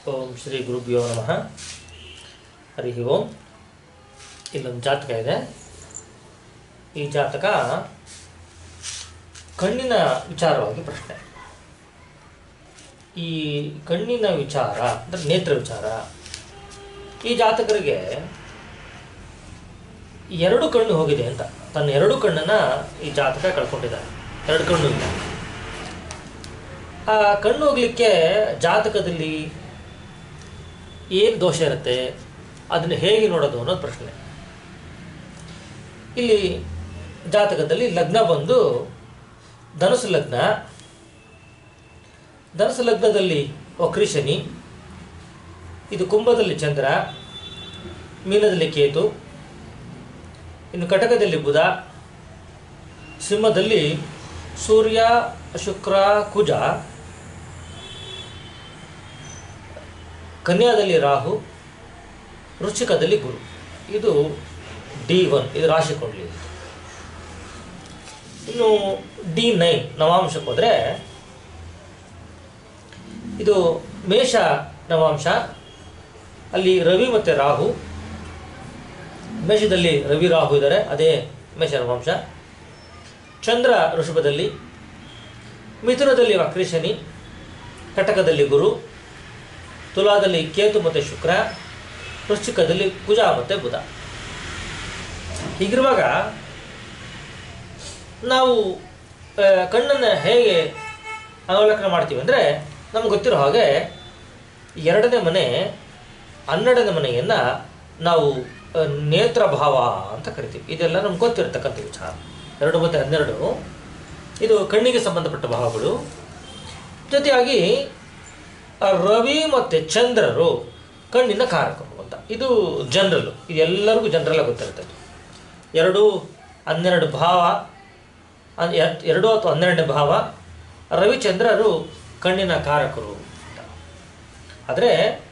ಓಂ ಶ್ರೀ ಗುರುಭ್ಯೋ ನಮಃ ಹರಿ ಓಂ ಇಲ್ಲೊಂದು ಜಾತಕ ಇದೆ ಈ ಜಾತಕ ಕಣ್ಣಿನ ವಿಚಾರವಾಗಿ ಪ್ರಶ್ನೆ ಈ ಕಣ್ಣಿನ ವಿಚಾರ ಅಂದರೆ ನೇತ್ರ ವಿಚಾರ ಈ ಜಾತಕರಿಗೆ ಎರಡು ಕಣ್ಣು ಹೋಗಿದೆ ಅಂತ ತನ್ನ ಎರಡು ಕಣ್ಣನ್ನು ಈ ಜಾತಕ ಕಳ್ಕೊಂಡಿದ್ದಾನೆ ಎರಡು ಕಣ್ಣು ಇಲ್ಲ ಆ ಕಣ್ಣು ಹೋಗ್ಲಿಕ್ಕೆ ಜಾತಕದಲ್ಲಿ ಏನು ದೋಷ ಇರುತ್ತೆ ಅದನ್ನು ಹೇಗೆ ನೋಡೋದು ಅನ್ನೋದು ಪ್ರಶ್ನೆ ಇಲ್ಲಿ ಜಾತಕದಲ್ಲಿ ಲಗ್ನ ಬಂದು ಧನುಸು ಲಗ್ನ ಧನುಸು ಲಗ್ನದಲ್ಲಿ ವಕ್ರಿ ಶನಿ ಇದು ಕುಂಭದಲ್ಲಿ ಚಂದ್ರ ಮೀನದಲ್ಲಿ ಕೇತು ಇನ್ನು ಕಟಕದಲ್ಲಿ ಬುಧ ಸಿಂಹದಲ್ಲಿ ಸೂರ್ಯ ಶುಕ್ರ ಕುಜ ಕನ್ಯಾದಲ್ಲಿ ರಾಹು ವೃಶ್ಚಿಕದಲ್ಲಿ ಗುರು ಇದು ಡಿ ಒನ್ ಇದು ರಾಶಿ ಕೊಂಡ್ಲಿ ಇನ್ನು ಡಿ ನೈನ್ ನವಾಂಶಕ್ಕೆ ಹೋದರೆ ಇದು ಮೇಷ ನವಾಂಶ ಅಲ್ಲಿ ರವಿ ಮತ್ತು ರಾಹು ಮೇಷದಲ್ಲಿ ರವಿ ರಾಹು ಇದ್ದಾರೆ ಅದೇ ಮೇಷ ನವಾಂಶ ಚಂದ್ರ ಋಷಭದಲ್ಲಿ ಮಿಥುನದಲ್ಲಿ ವಕ್ರಿ ಶನಿ ಕಟಕದಲ್ಲಿ ಗುರು ತುಲಾದಲ್ಲಿ ಕೇತು ಮತ್ತು ಶುಕ್ರ ವೃಶ್ಚಿಕದಲ್ಲಿ ಕುಜ ಮತ್ತು ಬುಧ ಹೀಗಿರುವಾಗ ನಾವು ಕಣ್ಣನ್ನು ಹೇಗೆ ಅವಲೋಕನ ಮಾಡ್ತೀವಿ ಅಂದರೆ ನಮ್ಗೆ ಗೊತ್ತಿರೋ ಹಾಗೆ ಎರಡನೇ ಮನೆ ಹನ್ನೆರಡನೇ ಮನೆಯನ್ನು ನಾವು ಆ, ನೇತ್ರ ಭಾವ ಅಂತ ಕರಿತೀವಿ ಇದೆಲ್ಲ ನಮ್ಗೆ ಗೊತ್ತಿರತಕ್ಕಂಥ ವಿಚಾರ ಎರಡು ಮತ್ತು ಹನ್ನೆರಡು ಇದು ಕಣ್ಣಿಗೆ ಸಂಬಂಧಪಟ್ಟ ಭಾವಗಳು ಜೊತೆಯಾಗಿ ಆ ರವಿ ಮತ್ತು ಚಂದ್ರರು ಕಣ್ಣಿನ ಕಾರಕರು ಅಂತ ಇದು ಜನರಲ್ಲು ಇದು ಎಲ್ಲರಿಗೂ ಜನರಲ್ಲ ಗೊತ್ತಿರ್ತದೆ ಎರಡು ಹನ್ನೆರಡು ಭಾವ ಅನ್- ಎರ್- ಎರಡು ಅಥವಾ ಹನ್ನೆರಡನೇ ಭಾವ ರವಿಚಂದ್ರರು ಕಣ್ಣಿನ ಕಾರಕರು ಅಂತ ಆದರೆ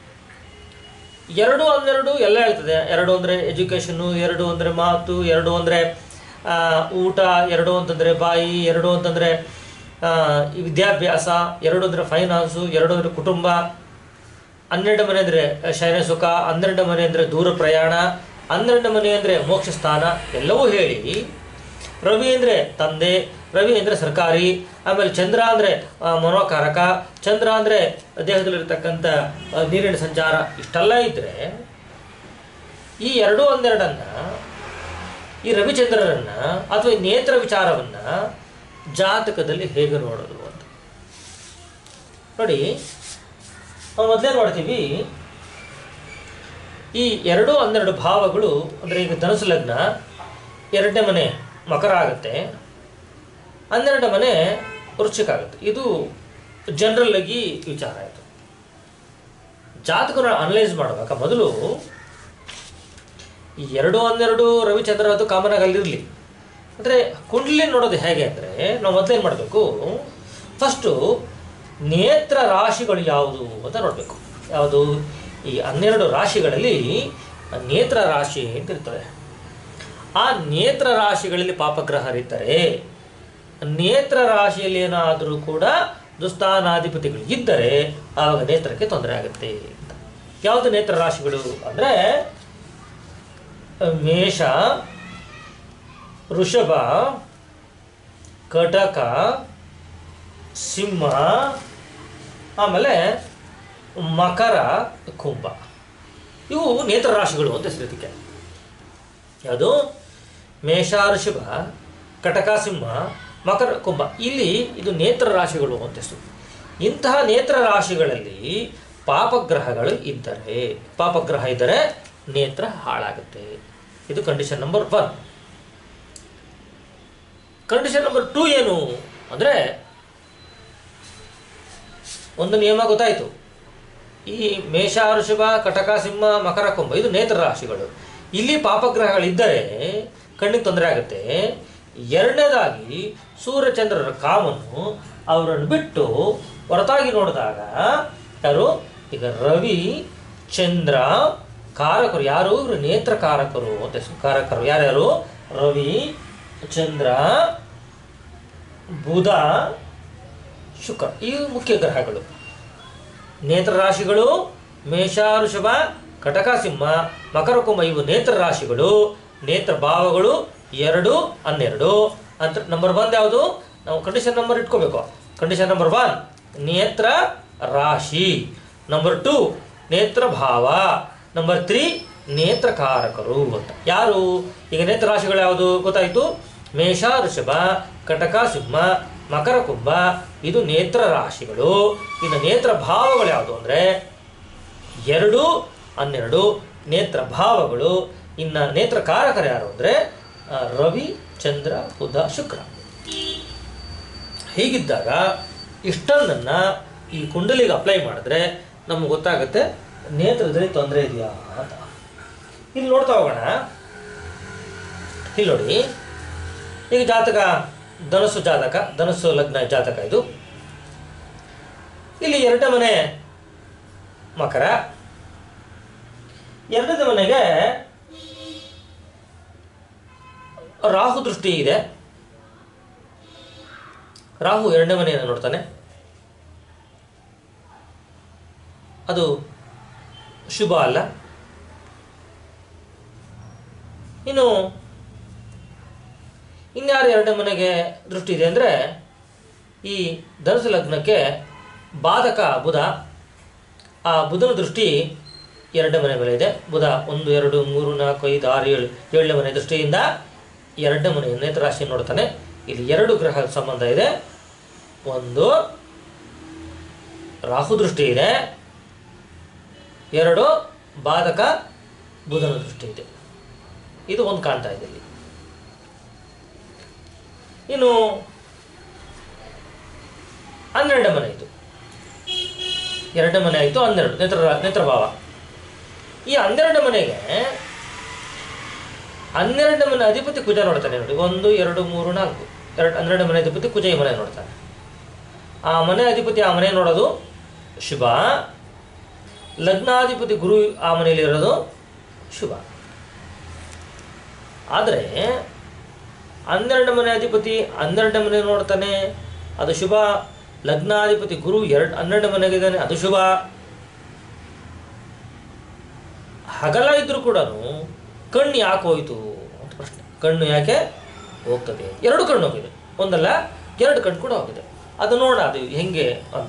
ಎರಡು ಹನ್ನೆರಡು ಎಲ್ಲ ಹೇಳ್ತದೆ ಎರಡು ಅಂದರೆ ಎಜುಕೇಷನ್ನು ಎರಡು ಅಂದರೆ ಮಾತು ಎರಡು ಅಂದರೆ ಊಟ ಎರಡು ಅಂತಂದರೆ ಬಾಯಿ ಎರಡು ಅಂತಂದರೆ ವಿದ್ಯಾಭ್ಯಾಸ ಎರಡು ಅಂದರೆ ಫೈನಾನ್ಸು ಎರಡು ಅಂದರೆ ಕುಟುಂಬ ಹನ್ನೆರಡು ಮನೆ ಅಂದರೆ ಶಯನ ಸುಖ ಹನ್ನೆರಡು ಮನೆ ಅಂದರೆ ದೂರ ಪ್ರಯಾಣ ಹನ್ನೆರಡು ಮನೆ ಅಂದರೆ ಮೋಕ್ಷ ಸ್ಥಾನ ಎಲ್ಲವೂ ಹೇಳಿ ರವಿ ಅಂದರೆ ತಂದೆ ರವಿ ಅಂದರೆ ಸರ್ಕಾರಿ ಆಮೇಲೆ ಚಂದ್ರ ಅಂದರೆ ಮನೋಕಾರಕ ಚಂದ್ರ ಅಂದರೆ ದೇಹದಲ್ಲಿರ್ತಕ್ಕಂಥ ಆ, ನೀರಿನ ಸಂಚಾರ ಇಷ್ಟೆಲ್ಲ ಇದ್ದರೆ ಈ ಎರಡು ಹನ್ನೆರಡನ್ನು ಈ ರವಿಚಂದ್ರರನ್ನು ಅಥವಾ ಈ ನೇತ್ರ ವಿಚಾರವನ್ನು ಜಾತಕದಲ್ಲಿ ಹೇಗೆ ನೋಡೋದು ಅಂತ ನೋಡಿ ನಾವು ಮೊದಲೇ ನೋಡ್ತೀವಿ ಈ ಎರಡು ಹನ್ನೆರಡು ಭಾವಗಳು ಅಂದರೆ ಈಗ ಧನುಸು ಲಗ್ನ ಎರಡನೇ ಮನೆ ಮಕರ ಆಗುತ್ತೆ ಹನ್ನೆರಡನೇ ಮನೆ ವೃಶ್ಚಿಕ ಆಗುತ್ತೆ ಇದು ಜನರಲ್ ಆಗಿ ವಿಚಾರ ಆಯಿತು ಜಾತಕನ ಅನಲೈಸ್ ಮಾಡುವಾಗ ಮೊದಲು ಈ ಎರಡು ಹನ್ನೆರಡು ರವಿಚಂದ್ರ ಅದು ಕಾಮನ್ ಆಗಿ ಅಲ್ಲಿರಲಿ ಅಂದರೆ ಕುಂಡ್ಲಿ ನೋಡೋದು ಹೇಗೆ ಅಂದರೆ ನಾವು ಮೊದಲೇನು ಮಾಡಬೇಕು ಫಸ್ಟು ನೇತ್ರ ರಾಶಿಗಳು ಯಾವುದು ಅಂತ ನೋಡಬೇಕು ಯಾವುದು ಈ ಹನ್ನೆರಡು ರಾಶಿಗಳಲ್ಲಿ ನೇತ್ರ ರಾಶಿ ಅಂತ ಇರ್ತದೆ ಆ ನೇತ್ರ ರಾಶಿಗಳಲ್ಲಿ ಪಾಪಗ್ರಹರಿದ್ದರೆ ನೇತ್ರ ರಾಶಿಯಲ್ಲಿ ಏನಾದರೂ ಕೂಡ ದುಸ್ಥಾನಾಧಿಪತಿಗಳು ಇದ್ದರೆ ಆವಾಗ ನೇತ್ರಕ್ಕೆ ತೊಂದರೆ ಆಗುತ್ತೆ ಅಂತ ಯಾವುದು ನೇತ್ರ ರಾಶಿಗಳು ಅಂದರೆ ಮೇಷ ವೃಷಭ ಕಟಕ ಸಿಂಹ ಆಮೇಲೆ ಮಕರ ಕುಂಭ ಇವು ನೇತ್ರ ರಾಶಿಗಳು ಅಂತ ಹೆಸರು ಇದಕ್ಕೆ ಯಾವುದು ಮೇಷ ಋಷಭ ಕಟಕ ಸಿಂಹ ಮಕರ ಕುಂಭ ಇಲ್ಲಿ ಇದು ನೇತ್ರ ರಾಶಿಗಳು ಅಂತ ಹೆಸರು ಇಂತಹ ನೇತ್ರ ರಾಶಿಗಳಲ್ಲಿ ಪಾಪಗ್ರಹಗಳು ಇದ್ದರೆ ಪಾಪಗ್ರಹ ಇದ್ದರೆ ನೇತ್ರ ಹಾಳಾಗುತ್ತೆ ಇದು condition number one condition number two ಏನು ಅಂದರೆ ಒಂದು ನಿಯಮ ಗೊತ್ತಾಯಿತು ಈ ಮೇಷ ಋಷಭ ಕಟಕ ಸಿಂಹ ಮಕರ ಕುಂಭ ಇದು ನೇತ್ರ ರಾಶಿಗಳು ಇಲ್ಲಿ ಪಾಪಗ್ರಹಗಳಿದ್ದರೆ ಕಣ್ಣಿಗೆ ತೊಂದರೆ ಆಗುತ್ತೆ ಎರಡನೇದಾಗಿ ಸೂರ್ಯಚಂದ್ರರ ಕಾಮನ್ನು ಅವರನ್ನು ಬಿಟ್ಟು ಹೊರತಾಗಿ ನೋಡಿದಾಗ ಯಾರು ಈಗ ರವಿ ಚಂದ್ರ ಕಾರಕರು ಯಾರು ಇವರು ನೇತ್ರ ಕಾರಕರು ಅಂತ ಹೆಸರು. ಕಾರಕರು ಯಾರ್ಯಾರು ರವಿ ಚಂದ್ರ ಬುಧ ಶುಕ್ರ ಇವು ಮುಖ್ಯ ಗ್ರಹಗಳು ನೇತ್ರ ರಾಶಿಗಳು ಮೇಷ ಋಷಭ ಕಟಕ ಸಿಂಹ ಮಕರ ಕುಂಭ ಇವು ನೇತ್ರ ರಾಶಿಗಳು ನೇತ್ರ ಭಾವಗಳು ಎರಡು ಹನ್ನೆರಡು ಅಂತ ನಂಬರ್ ಒನ್ ಯಾವುದು ನಾವು ಕಂಡೀಷನ್ ನಂಬರ್ ಇಟ್ಕೋಬೇಕು ಕಂಡೀಷನ್ ನಂಬರ್ ಒನ್ ನೇತ್ರ ರಾಶಿ ನಂಬರ್ ಟು ನೇತ್ರ ಭಾವ ನಂಬರ್ ತ್ರೀ ನೇತ್ರಕಾರಕರು ಅಂತ ಯಾರು ಈಗ ನೇತ್ರ ರಾಶಿಗಳು ಯಾವುದು ಗೊತ್ತಾಯಿತು ಮೇಷ ಋಷಭ ಕಟಕ ಸಿಂಹ ಮಕರ ಕುಂಭ ಇದು ನೇತ್ರ ರಾಶಿಗಳು ಇನ್ನು ನೇತ್ರ ಭಾವಗಳು ಯಾವುದು ಅಂದರೆ ಎರಡು ಹನ್ನೆರಡು ನೇತ್ರ ಭಾವಗಳು ಇನ್ನು ನೇತ್ರಕಾರಕರು ಯಾರು ಅಂದರೆ ರವಿ ಚಂದ್ರ ಬುಧ ಶುಕ್ರ ಹೀಗಿದ್ದಾಗ ಇಷ್ಟೊಂದನ್ನು ಈ ಕುಂಡಲಿಗೆ ಅಪ್ಲೈ ಮಾಡಿದ್ರೆ ನಮ್ಗೆ ಗೊತ್ತಾಗುತ್ತೆ ನೇತ್ರದಲ್ಲಿ ತೊಂದರೆ ಇದೆಯಾ ಅಂತ ಇಲ್ಲಿ ನೋಡ್ತಾ ಹೋಗೋಣ ಇಲ್ಲಿ ನೋಡಿ ಈಗ ಜಾತಕ ಧನಸ್ಸು ಜಾತಕ ಧನಸ್ಸು ಲಗ್ನ ಜಾತಕ ಇದು ಇಲ್ಲಿ ಎರಡನೇ ಮನೆ ಮಕರ ಎರಡನೇ ಮನೆಗೆ ರಾಹು ದೃಷ್ಟಿ ಇದೆ ರಾಹು ಎರಡನೇ ಮನೆಯನ್ನು ನೋಡ್ತಾನೆ ಅದು ಶುಭ ಅಲ್ಲ ಇನ್ನು ಇನ್ಯಾರು ಎರಡನೇ ಮನೆಗೆ ದೃಷ್ಟಿ ಇದೆ ಅಂದರೆ ಈ ಧನುಸು ಲಗ್ನಕ್ಕೆ ಬಾಧಕ ಬುಧ ಆ ಬುಧನ ದೃಷ್ಟಿ ಎರಡನೇ ಮನೆ ಮೇಲೆ ಇದೆ ಬುಧ ಒಂದು ಎರಡು ಮೂರು ನಾಲ್ಕು ಐದು ಆರು ಏಳು ಏಳನೇ ಮನೆ ದೃಷ್ಟಿಯಿಂದ ಎರಡನೇ ಮನೆ ನೇತ್ರ ರಾಶಿ ನೋಡ್ತಾನೆ ಇಲ್ಲಿ ಎರಡು ಗ್ರಹ ಸಂಬಂಧ ಇದೆ ಒಂದು ರಾಹು ದೃಷ್ಟಿ ಇದೆ ಎರಡು ಬಾಧಕ ಬುಧನ ದೃಷ್ಟಿ ಇದೆ ಇದು ಒಂದು ಕಾಣ್ತಾ ಇದೆ ಇಲ್ಲಿ ಇನ್ನು ಹನ್ನೆರಡನೇ ಮನೆ ಇದು ಎರಡನೇ ಮನೆ ಆಯಿತು ಹನ್ನೆರಡು ನೇತ್ರ ನೇತ್ರಭಾವ ಈ ಹನ್ನೆರಡನೇ ಮನೆಗೆ ಹನ್ನೆರಡನೇ ಮನೆ ಅಧಿಪತಿ ಕುಜ ನೋಡ್ತಾನೆ ನೋಡಿ ಒಂದು ಎರಡು ಮೂರು ನಾಲ್ಕು ಎರಡು ಹನ್ನೆರಡು ಮನೆ ಅಧಿಪತಿ ಕುಜ ಈ ಮನೆ ನೋಡ್ತಾನೆ ಆ ಮನೆ ಅಧಿಪತಿ ಆ ಮನೆ ನೋಡೋದು ಶುಭ ಲಗ್ನಾಧಿಪತಿ ಗುರು ಆ ಮನೆಯಲ್ಲಿ ಇರೋದು ಶುಭ ಆದರೆ ಹನ್ನೆರಡು ಮನೆ ಅಧಿಪತಿ ಹನ್ನೆರಡನೇ ಮನೆ ನೋಡ್ತಾನೆ ಅದು ಶುಭ ಲಗ್ನಾಧಿಪತಿ ಗುರು ಎರಡು ಹನ್ನೆರಡು ಮನೆಗಿದ್ದಾನೆ ಅದು ಶುಭ ಹಗಲ ಇದ್ರೂ ಕೂಡ ಕಣ್ಣು ಯಾಕೆ ಹೋಯಿತು ಅಂತ ಪ್ರಶ್ನೆ ಕಣ್ಣು ಯಾಕೆ ಹೋಗ್ತದೆ ಎರಡು ಕಣ್ಣು ಹೋಗಿದೆ ಒಂದಲ್ಲ ಎರಡು ಕಣ್ಣು ಕೂಡ ಹೋಗಿದೆ ಅದು ನೋಡ ಅದು ಹೆಂಗೆ ಅಂತ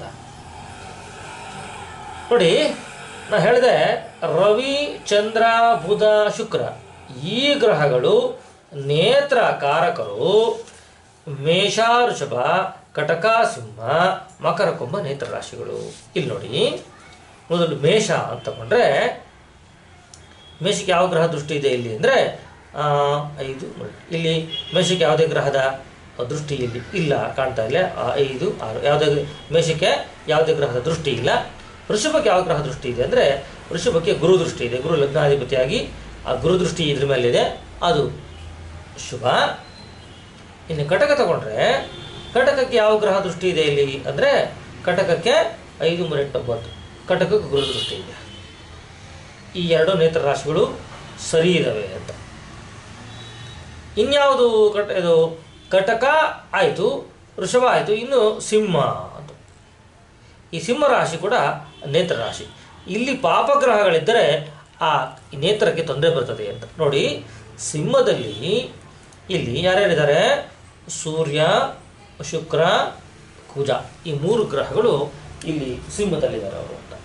ನೋಡಿ ನಾ ಹೇಳಿದೆ ರವಿ ಚಂದ್ರ ಬುಧ ಶುಕ್ರ ಈ ಗ್ರಹಗಳು ನೇತ್ರ ಕಾರಕರು ಮೇಷ ಋಷಭ ಕಟಕ ಸಿಂಹ ಮಕರ ಕುಂಭ ನೇತ್ರ ರಾಶಿಗಳು ಇಲ್ಲಿ ನೋಡಿ ಮೊದಲು ಮೇಷ ಅಂತ ತಗೊಂಡ್ರೆ ಮೇಷಕ್ಕೆ ಯಾವ ಗ್ರಹ ದೃಷ್ಟಿ ಇದೆ ಇಲ್ಲಿ ಅಂದರೆ ಐದು ನೋಡಿ. ಇಲ್ಲಿ ಮೇಷಕ್ಕೆ ಯಾವುದೇ ಗ್ರಹದ ದೃಷ್ಟಿ ಇಲ್ಲಿ ಇಲ್ಲ ಕಾಣ್ತಾ ಇಲ್ಲ ಆ, ಐದು ಆರು ಯಾವುದೇ ಮೇಷಕ್ಕೆ ಯಾವುದೇ ಗ್ರಹದ ದೃಷ್ಟಿ ಇಲ್ಲ ವೃಷಭಕ್ಕೆ ಯಾವ ಗ್ರಹ ದೃಷ್ಟಿ ಇದೆ ಅಂದರೆ ವೃಷಭಕ್ಕೆ ಗುರು ದೃಷ್ಟಿ ಇದೆ ಗುರು ಲಗ್ನಾಧಿಪತಿಯಾಗಿ ಆ ಗುರು ದೃಷ್ಟಿ ಇದ್ರ ಮೇಲಿದೆ ಅದು ಶುಭ ಇನ್ನು ಕಟಕ ತಗೊಂಡ್ರೆ ಕಟಕಕ್ಕೆ ಯಾವ ಗ್ರಹ ದೃಷ್ಟಿ ಇದೆ ಇಲ್ಲಿ ಅಂದರೆ ಕಟಕಕ್ಕೆ ಐದು ಮೂರು ಎಂಟು ಒಂಬತ್ತು ಕಟಕಕ್ಕೆ ಗುರು ದೃಷ್ಟಿ ಇದೆ ಈ ಎರಡು ನೇತ್ರ ರಾಶಿಗಳು ಸರಿ ಇದ್ದಾವೆ ಅಂತ ಇನ್ಯಾವುದು ಕಟ ಇದು ಕಟಕ ಆಯಿತು ವೃಷಭ ಆಯಿತು ಇನ್ನು ಸಿಂಹ ಅಂತ ಈ ಸಿಂಹ ರಾಶಿ ಕೂಡ ನೇತ್ರ ರಾಶಿ ಇಲ್ಲಿ ಪಾಪಗ್ರಹಗಳಿದ್ದರೆ ಆ ನೇತ್ರಕ್ಕೆ ತೊಂದರೆ ಬರ್ತದೆ ಅಂತ ನೋಡಿ ಸಿಂಹದಲ್ಲಿ ಇಲ್ಲಿ ಯಾರ್ಯಾರಿದ್ದಾರೆ ಸೂರ್ಯ ಶುಕ್ರ ಕುಜ ಈ ಮೂರು ಗ್ರಹಗಳು ಇಲ್ಲಿ ಸಿಂಹದಲ್ಲಿದ್ದಾರೆ ಅವರು ಅಂತ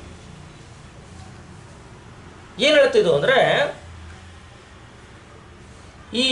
ಏನು ಹೇಳ್ತಿದ್ದು ಅಂದರೆ ಈ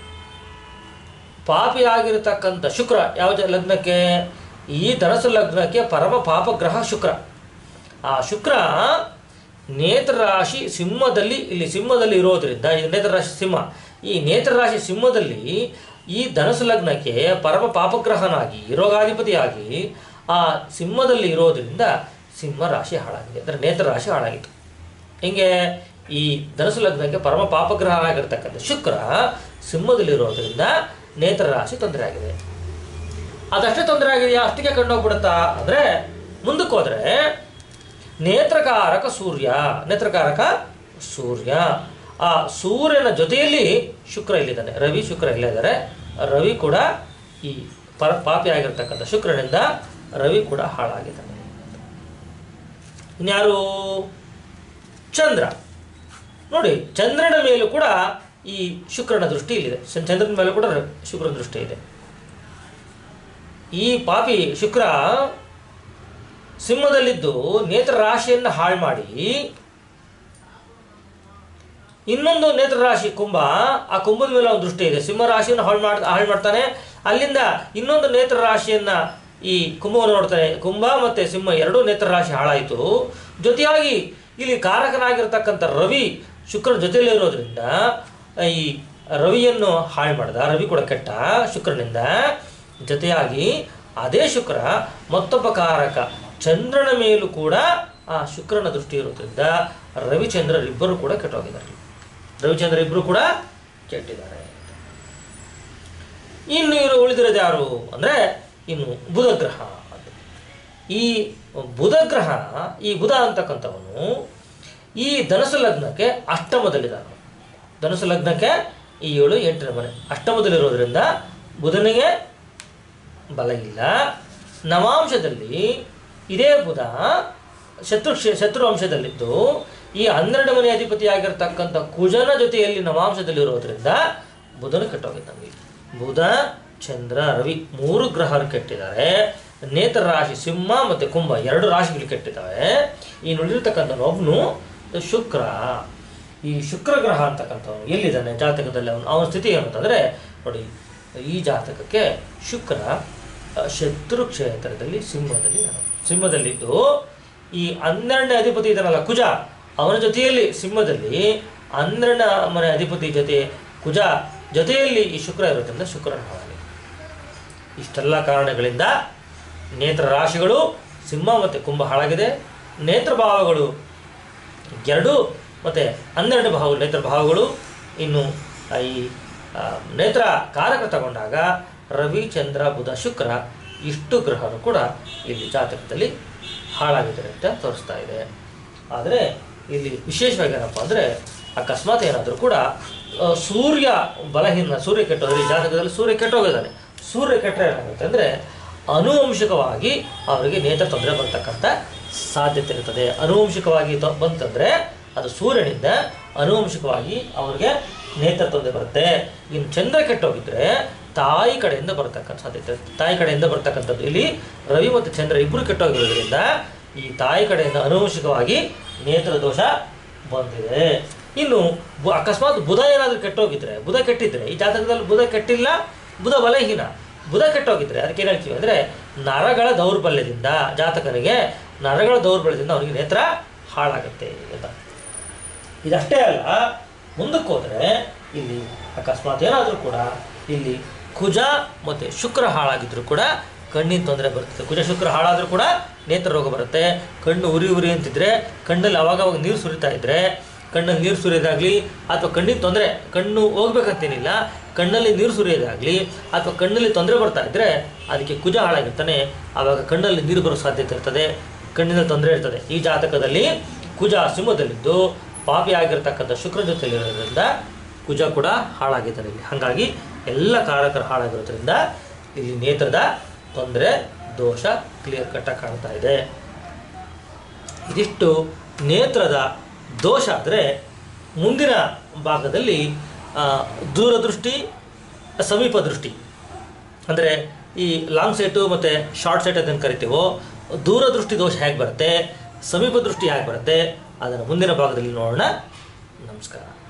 ಪಾಪಿ ಆಗಿರತಕ್ಕಂಥ ಶುಕ್ರ ಯಾವ ಜ- ಲಗ್ನಕ್ಕೆ ಈ ಧನಸು ಲಗ್ನಕ್ಕೆ ಪರಮ ಪಾಪಗ್ರಹ ಶುಕ್ರ ಆ ಶುಕ್ರ ನೇತ್ರ ರಾಶಿ ಸಿಂಹದಲ್ಲಿ ಇಲ್ಲಿ ಸಿಂಹದಲ್ಲಿ ಇರೋದ್ರಿಂದ ಇದು ನೇತ್ರ ರಾಶಿ ಸಿಂಹ ಈ ನೇತ್ರ ರಾಶಿ ಸಿಂಹದಲ್ಲಿ ಈ ಧನಸು ಲಗ್ನಕ್ಕೆ ಪರಮ ಪಾಪಗ್ರಹನಾಗಿ ರೋಗಾಧಿಪತಿಯಾಗಿ ಆ ಸಿಂಹದಲ್ಲಿ ಇರೋದ್ರಿಂದ ಸಿಂಹ ರಾಶಿ ಹಾಳಾಗಿದೆ ಅಂದರೆ ನೇತ್ರ ರಾಶಿ ಹಾಳಾಗಿತ್ತು ಹಿಂಗೆ ಈ ಧನಸು ಲಗ್ನಕ್ಕೆ ಪರಮ ಪಾಪಗ್ರಹ ಆಗಿರ್ತಕ್ಕಂಥ ಶುಕ್ರ ಸಿಂಹದಲ್ಲಿರೋದ್ರಿಂದ ನೇತ್ರ ರಾಶಿ ತೊಂದರೆ ಆಗಿದೆ ಅದಷ್ಟೇ ತೊಂದರೆ ಆಗಿದೆಯಾ ಅಷ್ಟಿಗೆ ಕಂಡೋಗ್ಬಿಡುತ್ತಾ ಅಂದರೆ ಮುಂದಕ್ಕೆ ಹೋದರೆ ನೇತ್ರಕಾರಕ ಸೂರ್ಯ ನೇತ್ರಕಾರಕ ಸೂರ್ಯ ಆ ಸೂರ್ಯನ ಜೊತೆಯಲ್ಲಿ ಶುಕ್ರ ಇಲ್ಲಿದ್ದಾನೆ ರವಿ ಶುಕ್ರ ಇಲ್ಲೇ ಇದ್ದಾರೆ ರವಿ ಕೂಡ ಈ ಪರ ಪಾಪಿ ಆಗಿರ್ತಕ್ಕಂಥ ಶುಕ್ರನಿಂದ ರವಿ ಕೂಡ ಹಾಳಾಗಿದ್ದಾನೆ ಇನ್ಯಾರು ಚಂದ್ರ ನೋಡಿ ಚಂದ್ರನ ಮೇಲೂ ಕೂಡ ಈ ಶುಕ್ರನ ದೃಷ್ಟಿ ಇಲ್ಲಿದೆ ಚ- ಚಂದ್ರನ ಮೇಲೂ ಕೂಡ ರ- ಶುಕ್ರನ ದೃಷ್ಟಿ ಇದೆ ಈ ಪಾಪಿ ಶುಕ್ರ ಸಿಂಹದಲ್ಲಿದ್ದು ನೇತ್ರ ರಾಶಿಯನ್ನು ಹಾಳು ಮಾಡಿ ಇನ್ನೊಂದು ನೇತ್ರ ರಾಶಿ ಕುಂಭ ಆ ಕುಂಭದ ಮೇಲೆ ಒಂದು ದೃಷ್ಟಿ ಇದೆ ಸಿಂಹ ರಾಶಿಯನ್ನು ಹಾಳು ಮಾಡ್ ಹಾಳು ಮಾಡ್ತಾನೆ ಅಲ್ಲಿಂದ ಇನ್ನೊಂದು ನೇತ್ರ ರಾಶಿಯನ್ನ ಈ ಕುಂಭವನ್ನು ನೋಡ್ತಾನೆ ಕುಂಭ ಮತ್ತೆ ಸಿಂಹ ಎರಡೂ ನೇತ್ರ ರಾಶಿ ಹಾಳಾಯಿತು ಜೊತೆಯಾಗಿ ಇಲ್ಲಿ ಕಾರಕನಾಗಿರ್ತಕ್ಕಂಥ ರವಿ ಶುಕ್ರನ ಜೊತೆಯಲ್ಲೇ ಇರೋದ್ರಿಂದ ಈ ರವಿಯನ್ನು ಹಾಳು ಮಾಡ್ದ ರವಿ ಕೂಡ ಕೆಟ್ಟ ಶುಕ್ರನಿಂದ ಜೊತೆಯಾಗಿ ಅದೇ ಶುಕ್ರ ಮತ್ತೊಬ್ಬ ಕಾರಕ ಚಂದ್ರನ ಮೇಲೂ ಕೂಡ ಆ ಶುಕ್ರನ ದೃಷ್ಟಿ ಇರೋದ್ರಿಂದ ರವಿಚಂದ್ರರಿಬ್ಬರು ಕೂಡ ಕೆಟ್ಟೋಗಿದ್ದಾರೆ ರವಿಚಂದ್ರ ಇಬ್ಬರು ಕೂಡ ಕೆಟ್ಟಿದ್ದಾರೆ ಇನ್ನು ಇವರು ಉಳಿದಿರೋದು ಯಾರು ಅಂದರೆ ಇನ್ನು ಬುಧ ಗ್ರಹ ಅದು. ಈ ಬುಧ ಗ್ರಹ ಈ ಬುಧ ಅಂತಕ್ಕಂಥವನು ಈ ಧನಸು ಲಗ್ನಕ್ಕೆ ಅಷ್ಟಮದಲ್ಲಿದ್ದಾನೆ ಧನಸು ಲಗ್ನಕ್ಕೆ ಈ ಏಳು ಎಂಟನೇ ಮನೆ ಅಷ್ಟಮದಲ್ಲಿರೋದ್ರಿಂದ ಬುಧನಿಗೆ ಬಲ ಇಲ್ಲ ನವಾಂಶದಲ್ಲಿ ಇದೇ ಬುಧ ಶತ್ರು ಕ್ಷೇ- ಶತ್ರು ಅಂಶದಲ್ಲಿದ್ದು ಈ ಹನ್ನೆರಡು ಮನೆ ಅಧಿಪತಿಯಾಗಿರ್ತಕ್ಕಂಥ ಕುಜನ ಜೊತೆಯಲ್ಲಿ ನವಾಂಶದಲ್ಲಿರೋದ್ರಿಂದ ಬುಧನು ಕೆಟ್ಟೋಗಿದ್ದಂಗೆ ಬುಧ ಚಂದ್ರ ರವಿ ಮೂರು ಗ್ರಹರು ಕೆಟ್ಟಿದ್ದಾರೆ ನೇತ್ರ ರಾಶಿ ಸಿಂಹ ಮತ್ತು ಕುಂಭ ಎರಡು ರಾಶಿಗಳು ಕೆಟ್ಟಿದ್ದಾವೆ ಈ ನುಡಿರ್ತಕ್ಕಂಥ ಒಬ್ಬನು ಶುಕ್ರ ಈ ಶುಕ್ರ ಗ್ರಹ ಅಂತಕ್ಕಂಥವನು ಎಲ್ಲಿದ್ದಾನೆ ಜಾತಕದಲ್ಲಿ ಅವನು ಅವನ ಸ್ಥಿತಿ ಏನು ಅಂತಂದರೆ ನೋಡಿ ಈ ಜಾತಕಕ್ಕೆ ಶುಕ್ರ ಅ, ಶತ್ರು ಕ್ಷೇತ್ರದಲ್ಲಿ ಸಿಂಹದಲ್ಲಿ ಇದ್ದಾನೆ. ಸಿಂಹದಲ್ಲಿದ್ದು ಈ ಹನ್ನೆರಡನೇ ಅಧಿಪತಿ ಇದ್ದಾನಲ್ಲ ಕುಜ ಅವನ ಜೊತೆಯಲ್ಲಿ ಸಿಂಹದಲ್ಲಿ ಹನ್ನೆರಡನೇ ಮನೆ ಅಧಿಪತಿ ಜೊತೆ ಕುಜ ಜೊತೆಯಲ್ಲಿ ಈ ಶುಕ್ರ ಇರೋದ್ರಿಂದ ಶುಕ್ರನ ಹಾಳಾಗಿದೆ ಇಷ್ಟೆಲ್ಲ ಕಾರಣಗಳಿಂದ ನೇತ್ರ ರಾಶಿಗಳು ಸಿಂಹ ಮತ್ತು ಕುಂಭ ಹಾಳಾಗಿದೆ ನೇತ್ರ ಭಾವಗಳು ಎರಡು ಮತ್ತು ಹನ್ನೆರಡು ಭಾವ ನೇತ್ರ ಭಾವಗಳು ಇನ್ನು ಆ, ಈ ಆ, ನೇತ್ರ ಕಾರಕ ತಗೊಂಡಾಗ ರವಿ ಚಂದ್ರ ಬುಧ ಶುಕ್ರ ಇಷ್ಟು ಗ್ರಹರು ಕೂಡ ಇಲ್ಲಿ ಜಾತಕದಲ್ಲಿ ಹಾಳಾಗಿದ್ದಾರೆ ಅಂತ ತೋರಿಸ್ತಾ ಇದೆ ಆದರೆ ಇಲ್ಲಿ ವಿಶೇಷವಾಗಿ ಏನಪ್ಪ ಅಂದರೆ ಅಕಸ್ಮಾತ್ ಏನಾದರೂ ಕೂಡ ಆ, ಸೂರ್ಯ ಬಲಹೀನ ಸೂರ್ಯ ಕೆಟ್ಟೋದ್ರೆ ಈ ಜಾತಕದಲ್ಲಿ ಸೂರ್ಯ ಕೆಟ್ಟೋಗಿದ್ದಾನೆ ಸೂರ್ಯ ಕೆಟ್ಟರೆ ಏನಾಗುತ್ತೆ ಅಂದರೆ ಅನುವಂಶಿಕವಾಗಿ ಅವರಿಗೆ ನೇತ್ರ ತೊಂದರೆ ಬರ್ತಕ್ಕಂಥ ಸಾಧ್ಯತೆ ಇರ್ತದೆ ಅನುವಂಶಿಕವಾಗಿ ತೊ ಬಂತಂದರೆ ಅದು ಸೂರ್ಯನಿಂದ ಅನುವಂಶಿಕವಾಗಿ ಅವ್ರಿಗೆ ನೇತ್ರ ತೊಂದರೆ ಬರುತ್ತೆ ಇನ್ನು ಚಂದ್ರ ಕೆಟ್ಟೋಗಿದ್ರೆ ತಾಯಿ ಕಡೆಯಿಂದ ಬರ್ತಕ್ಕಂಥ ಸಾಧ್ಯತೆ ಇರುತ್ತೆ. ತಾಯಿ ಕಡೆಯಿಂದ ಬರ್ತಕ್ಕಂಥದ್ದು ಇಲ್ಲಿ ರವಿ ಮತ್ತು ಚಂದ್ರ ಇಬ್ಬರು ಕೆಟ್ಟೋಗಿರೋದ್ರಿಂದ ಈ ತಾಯಿ ಕಡೆಯಿಂದ ಅನುವಂಶಿಕವಾಗಿ ನೇತ್ರ ದೋಷ ಬಂದಿದೆ ಇನ್ನು ಬು- ಅಕಸ್ಮಾತ್ ಬುಧ ಏನಾದರೂ ಕೆಟ್ಟೋಗಿದ್ರೆ ಬುಧ ಕೆಟ್ಟಿದ್ರೆ ಈ ಜಾತಕದಲ್ಲಿ ಬುಧ ಕೆಟ್ಟಿಲ್ಲ ಬುಧ ಬಲಹೀನ ಬುಧ ಕೆಟ್ಟೋಗಿದ್ರೆ ಅದಕ್ಕೆ ಏನು ಹೇಳ್ತೀವಿ ಅಂದರೆ ನರಗಳ ದೌರ್ಬಲ್ಯದಿಂದ ಜಾತಕನಿಗೆ ನರಗಳ ದೌರ್ಬಲ್ಯದಿಂದ ಅವನಿಗೆ ನೇತ್ರ ಹಾಳಾಗುತ್ತೆ ಅಂತ ಇದಷ್ಟೇ ಅಲ್ಲ ಮುಂದಕ್ಕೆ ಹೋದರೆ ಇಲ್ಲಿ ಅಕಸ್ಮಾತ್ ಏನಾದರೂ ಕೂಡ ಇಲ್ಲಿ ಕುಜ ಮತ್ತು ಶುಕ್ರ ಹಾಳಾಗಿದ್ರು ಕೂಡ ಕಣ್ಣಿನ ತೊಂದರೆ ಬರ್ತದೆ ಕುಜ ಶುಕ್ರ ಹಾಳಾದರೂ ಕೂಡ ನೇತ್ರ ರೋಗ ಬರುತ್ತೆ ಕಣ್ಣು ಉರಿ ಉರಿ ಅಂತಿದ್ರೆ ಕಣ್ಣಲ್ಲಿ ಅವಾಗವಾಗ ನೀರು ಸುರಿತಾ ಇದ್ದರೆ ಕಣ್ಣಲ್ಲಿ ನೀರು ಸುರಿಯೋದಾಗಲಿ ಅಥವಾ ಕಣ್ಣಿನ ತೊಂದರೆ ಕಣ್ಣು ಹೋಗ್ಬೇಕಂತೇನಿಲ್ಲ ಕಣ್ಣಲ್ಲಿ ನೀರು ಸುರಿಯೋದಾಗಲಿ ಅಥವಾ ಕಣ್ಣಲ್ಲಿ ತೊಂದರೆ ಬರ್ತಾ ಇದ್ದರೆ ಅದಕ್ಕೆ ಕುಜ ಹಾಳಾಗಿರ್ತಾನೆ ಆವಾಗ ಕಣ್ಣಲ್ಲಿ ನೀರು ಬರೋ ಸಾಧ್ಯತೆ ಇರ್ತದೆ ಕಣ್ಣಿನ ತೊಂದರೆ ಇರ್ತದೆ ಈ ಜಾತಕದಲ್ಲಿ ಕುಜ ಸಿಂಹದಲ್ಲಿದ್ದು ಪಾಪಿ ಆಗಿರ್ತಕ್ಕಂಥ ಶುಕ್ರ ಜೊತೆಲಿರೋದ್ರಿಂದ ಕುಜ ಕೂಡ ಹಾಳಾಗಿದ್ದಾನೆ ಇಲ್ಲಿ ಹಾಗಾಗಿ ಎಲ್ಲ ಕಾರಕರು ಹಾಳಾಗಿರೋದ್ರಿಂದ ಇಲ್ಲಿ ನೇತ್ರದ ತೊಂದರೆ ದೋಷ ಕ್ಲಿಯರ್ ಕಟ್ಟಾಗಿ ಕಾಣ್ತಾ ಇದೆ ಇದಿಷ್ಟು ನೇತ್ರದ ದೋಷ ಆದರೆ ಮುಂದಿನ ಭಾಗದಲ್ಲಿ ಆ, ದೂರದೃಷ್ಟಿ ಸಮೀಪ ದೃಷ್ಟಿ ಅಂದರೆ ಈ ಲಾಂಗ್ ಸೈಟು ಮತ್ತು ಶಾರ್ಟ್ ಸೈಟ್ ಅದನ್ನು ಕರಿತೀವೋ ದೂರದೃಷ್ಟಿ ದೋಷ ಹೇಗೆ ಬರುತ್ತೆ ಸಮೀಪ ದೃಷ್ಟಿ ಹೇಗೆ ಬರುತ್ತೆ ಅದನ್ನು ಮುಂದಿನ ಭಾಗದಲ್ಲಿ ನೋಡೋಣ ನಮಸ್ಕಾರ